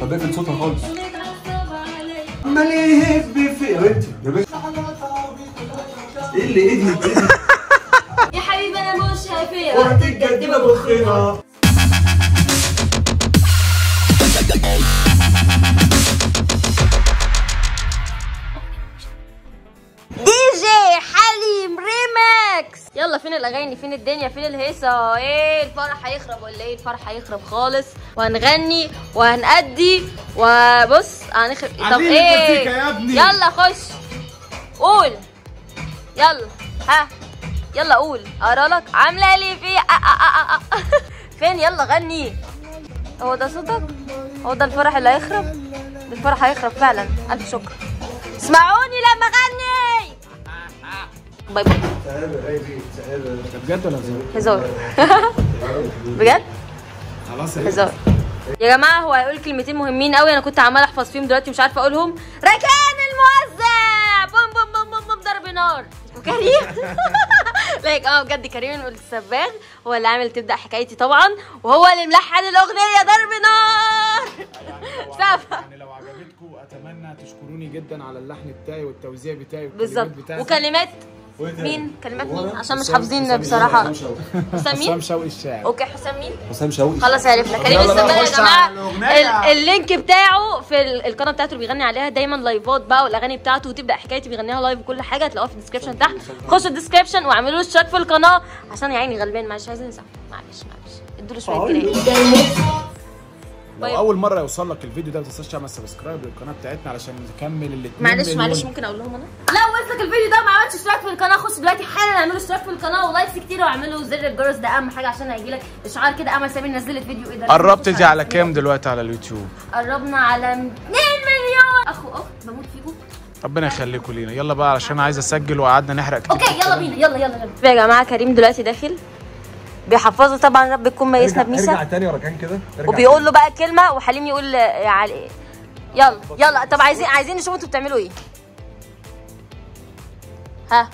خبيت صوتها خالص عمال يهب في يا بنتي يا بنتي ايه اللي ايه دي؟ إيه دي؟ يا حبيبي انا مش هفيق وقت الجد ببخنا دي جي حليم ريماكس يلا فين الاغاني فين الدنيا فين الهيصه ايه الفرح هيخرب ولا ايه الفرح هيخرب خالص وهنغني وهنأدي وبص هنخرب طب عاملين ايه المزيكا يا ابني. يلا خش قول يلا ها يلا قول اقرا لك عامله لي في آه آه آه آه. فين يلا غني هو ده صوتك هو ده الفرح اللي هيخرب ده الفرح هيخرب فعلا الف شكر اسمعوني لما اغني باي باي ده بجد ولا هزار؟ هزار بجد خلاص يا هزار يا جماعه هو هيقول كلمتين مهمين قوي انا كنت عمال احفظ فيهم دلوقتي مش عارفه اقولهم ركان الموزع بوم بوم بوم بوم بوم ضرب نار وكريم لايك اه بجد كريم السباغ هو اللي عامل تبدا حكايتي طبعا وهو اللي ملحن الاغنيه ضرب نار سافة يعني لو عجبتكم اتمنى تشكروني جدا على اللحن بتاعي والتوزيع بتاعي والكلمات بالظبط بتاعتي وكلمات مين كلمات مين عشان مش حافظين بصراحه حسام حسام مين شوقي الشاعر اوكي حسام مين حسام شوقي خلاص عرفنا كريم يلا بقى السباع يا نخش جماعه على الأغنية. ال- اللينك بتاعه في ال- القناه بتاعته اللي بيغني عليها دايما لايفات بقى والاغاني بتاعته وتبدا حكايتي بيغنيها لايف وكل حاجه هتلاقوها في الديسكربشن تحت خشوا الديسكربشن واعملوا له اشتراك في القناه عشان يا عيني غلبان معلش عايزين نزعل معلش معلش ادوا له شويه جنيه لو اول مره يوصل لك الفيديو ده ما تنساش تعمل سبسكرايب للقناه بتاعتنا علشان نكمل ال معلش معلش ممكن اقول لهم انا لو وصلك الفيديو ده ما عملتش اشتراك في القناه خش دلوقتي حالا اعملوا اشتراك في القناه ولايكس كتير واعملوا زر الجرس ده اهم حاجه عشان هيجي لك اشعار كده امل سامي نزلت فيديو ايه ده قربت دي على كام دلوقتي على اليوتيوب قربنا على 2 مليون اخو اخ بموت فيكم ربنا يخليكم لينا يلا بقى علشان عايز اسجل وقعدنا نحرق كتير اوكي يلا بينا يلا يلا يلا يا جماعه كريم دلوقتي داخل بيحفظه طبعا رب تكون ميزنا ارجع بميسا تاني يا ركان كده ارجع وبيقول له بقى كلمه وحليم يقول آه، على يلا يلا طب عايزين عايزين نشوف انتوا بتعملوا ايه ها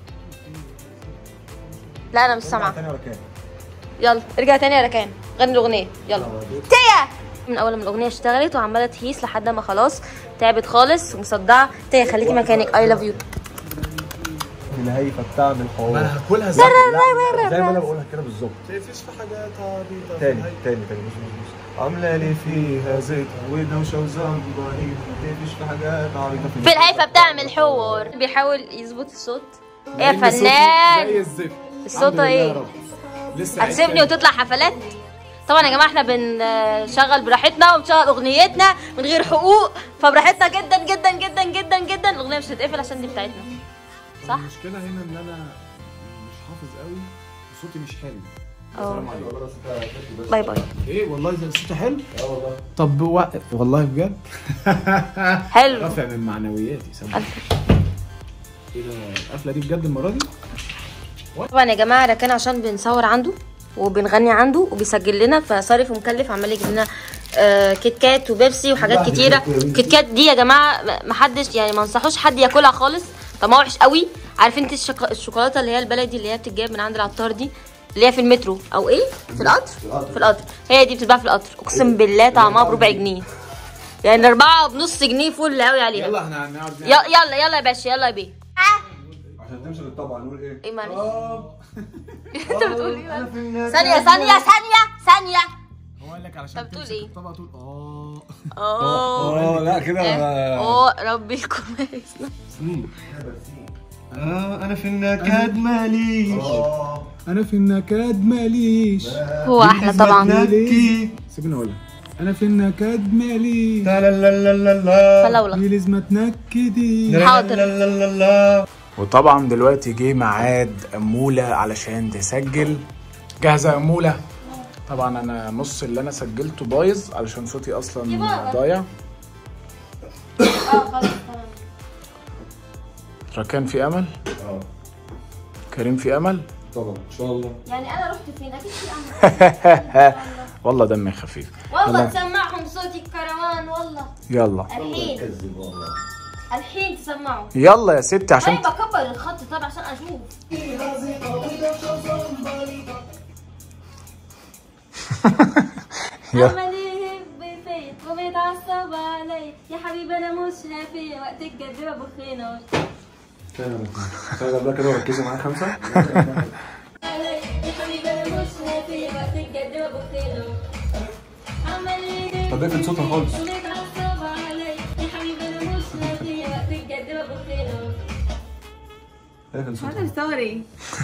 لا انا مش ارجع سامعه تاني يا ركان يلا ارجع تاني يا ركان غني الاغنيه يلا تيا من اول ما الاغنيه اشتغلت وعماله تهيس لحد ما خلاص تعبت خالص ومصدعه تيا خليكي مكانك اي لاف يو الهيفه بتعمل حوار هاكلها زي زي ما انا بقولها كده بالظبط مفيش في حاجات عبيطه تاني تاني تاني بص بص بص عامله لي فيها زيت ودوشه وزنبرين مفيش في حاجات عبيطه في الهيفا بتعمل حوار بيحاول يظبط الصوت ايه يا زي فنان الزفت الصوت الحمد لله ايه؟ يا رب. لسه هتسيبني وتطلع حفلات طبعا يا جماعه احنا بنشغل براحتنا وبنشغل اغنيتنا من غير حقوق فبراحتنا جدا جدا جدا جدا جدا الاغنيه مش هتتقفل عشان دي بتاعتنا صح المشكله هنا ان انا مش حافظ قوي وصوتي مش حلو اه السلام عليكم باي باي ايه والله ده صوتي حلو اه والله طب وقف والله بجد حلو رافع من معنوياتي سامع ألف. ايه ده القفله دي بجد المره دي طبعا يا جماعه ركان عشان بنصور عنده وبنغني عنده وبيسجل لنا فصارف ومكلف عمال يجيب لنا آه كيت كات وبيبسي وحاجات كتيره كيت كات دي يا جماعه ما حدش يعني ما انصحوش حد ياكلها خالص طعمها وحش قوي عارفين انت الشك... الشوكولاته اللي هي البلدي اللي هي بتتجاب من عند العطار دي اللي هي في المترو او ايه في القطر في القطر هي دي بتتباع في القطر اقسم بالله طعمها بربع جنيه يعني اربعه بنص جنيه فل قوي عليها يلا احنا هنقعد ي- يلا يلا يا باشا يلا يا بيه عشان تمسك الطبق نقول ايه ايه معلش انت بتقول ايه معلش؟ ثانيه ثانيه ثانيه ثانيه هو قال لك علشان طب تقول تمسك إيه؟ الطبق تقول اه اه اه لا كده أنا- اه ربي الكويس اه انا في النكد ماليش انا في النكد ماليش هو احلى طبعا نبكي سيبني اقول لك انا في النكد ماليش لا لا لا لا لا فلولا دي لازم تنكدي حاضر. لا لا لا لا وطبعا دلوقتي جه ميعاد أمولة علشان تسجل جاهزة يا أمولة طبعا أنا نص اللي أنا سجلته بايظ علشان صوتي أصلا ضايع ركان في أمل اه كريم في أمل طبعا ان شاء الله يعني انا رحت فين اكيد في امل والله دمي خفيف والله يلا. تسمعهم صوتي الكروان والله يلا الحين كذب والله الحين تسمعوا يلا يا ستي عشان طيب بكبر الخط طب عشان اشوف يلا. عمال يهب فيك وبيت وبيتعصب علي يا حبيبي انا مش هافي وقت الجد ما بخيناش شغل بقى كده وركزي معايا خمسة علي يا حبيبي انا مش هافي وقت الجد ما بخيناش عمال يدي طب اقفل صوتها خالص وبيتعصب علي يا حبيبي انا مش هافي وقت الجد ما بخيناش اقفل صوتها هذا سوري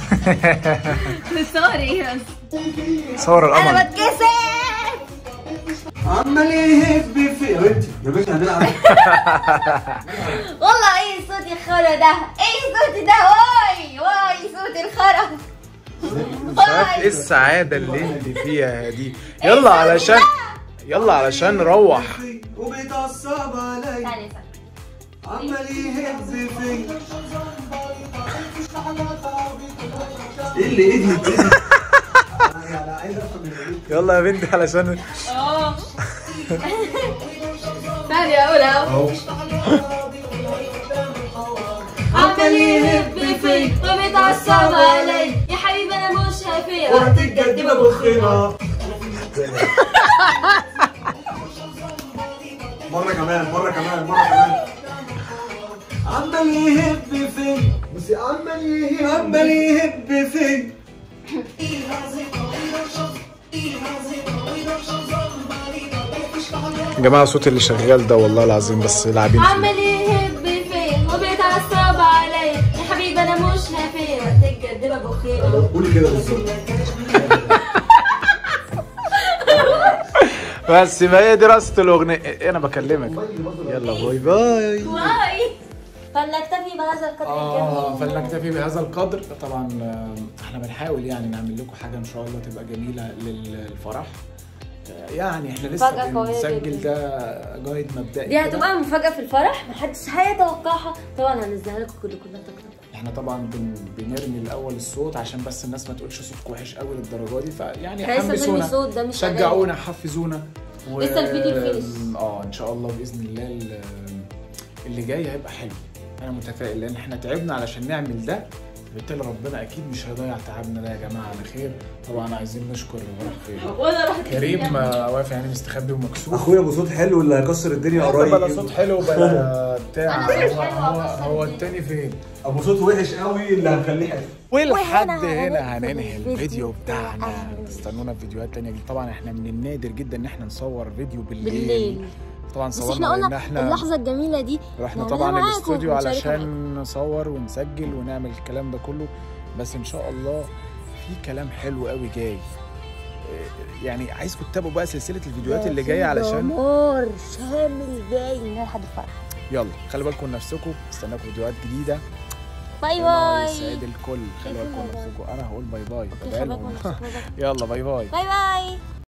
سوري بس صور القمر انا بتكسف عمال يهب في يا بنتي يا بنتي هنلعب والله ايه صوت الخرا ده ايه صوت ده واي واي صوت الخرا مش عارف ايه السعادة اللي انت فيها دي يلا علشان يلا علشان نروح وبيتعصب علي ثانية ثانية عمال يهب في ايه اللي ايه دي ايه دي انا عايز افهم اللي إيه. يلا يا بنتي علشان اه ثانية أولى اهو عمال يهب فيك وبيتعصب علي يا حبيبي انا مش هافي وقت الجد ما بخنا مرة كمان مرة كمان مرة كمان عمال يهب فين بس عمال يهب عمال يهب فين يا جماعة صوت اللي شغال ده والله العظيم بس لاعبين فيه. عمال يهب فيك وبيتعصب علي يا حبيبي انا مش هافي وقت الجد ما بخير قولي كده بالظبط بس ما هي دراسة الأغنية إيه، أنا بكلمك يلا باي باي واي فلنكتفي بهذا القدر اه الجميل فلنكتفي بهذا القدر طبعا آه، احنا بنحاول يعني نعمل لكم حاجه ان شاء الله تبقى جميله للفرح آه، يعني احنا لسه مفاجأة قوية بنسجل جدا. ده جايد مبدئي دي كده. هتبقى مفاجأة في الفرح محدش هيتوقعها طبعا هنزلها لكم كلكم لا تقلقوا احنا طبعا بن... بنرمي الاول الصوت عشان بس الناس ما تقولش صوتك وحش قوي للدرجه دي فيعني احنا لسه بنرمي حمسونا صوت ده مش أغاني. شجعونا حفزونا و... لسه الفيديو الفينش. اه ان شاء الله باذن الله ال- اللي جاي هيبقى حلو انا متفائل لان احنا تعبنا علشان نعمل ده بالتالي ربنا اكيد مش هيضيع تعبنا ده يا جماعه على خير طبعا عايزين نشكر راح فين وانا رحت كريم آه، واقف يعني مستخبي ومكسوف اخويا ابو صوت حلو اللي هيكسر الدنيا بلا قريب صوت حلو بلا بتاع أنا صوتي هو حلو، هو, أبصر هو بيه. التاني فين ابو صوت وحش قوي اللي هنخليه حلو ولحد وهنا هنا هنقفل هننهي الفيديو الفيديو بتاعنا بتاعنا. استنونا في فيديوهات تانية جديدة. طبعا احنا من النادر جدا ان احنا نصور فيديو بالليل, بالليل طبعا بس صورنا احنا لان قلنا احنا اللحظة الجميلة دي رحنا نعملها طبعا معاكم الاستوديو ونشاركها علشان نصور ونسجل ونعمل الكلام ده كله بس ان شاء الله في كلام حلو قوي جاي إيه، يعني عايزكم تتابعوا بقى سلسله الفيديوهات اللي جايه علشان دمار شامل جاي من لحد الفرح يلا خلي بالكم من نفسكم استناكم فيديوهات جديده باي ربنا باي يسعد الكل خلي بالكم من نفسكم انا هقول باي باي خلي بدعي بالكم من لهم نفسكم. يلا باي باي باي باي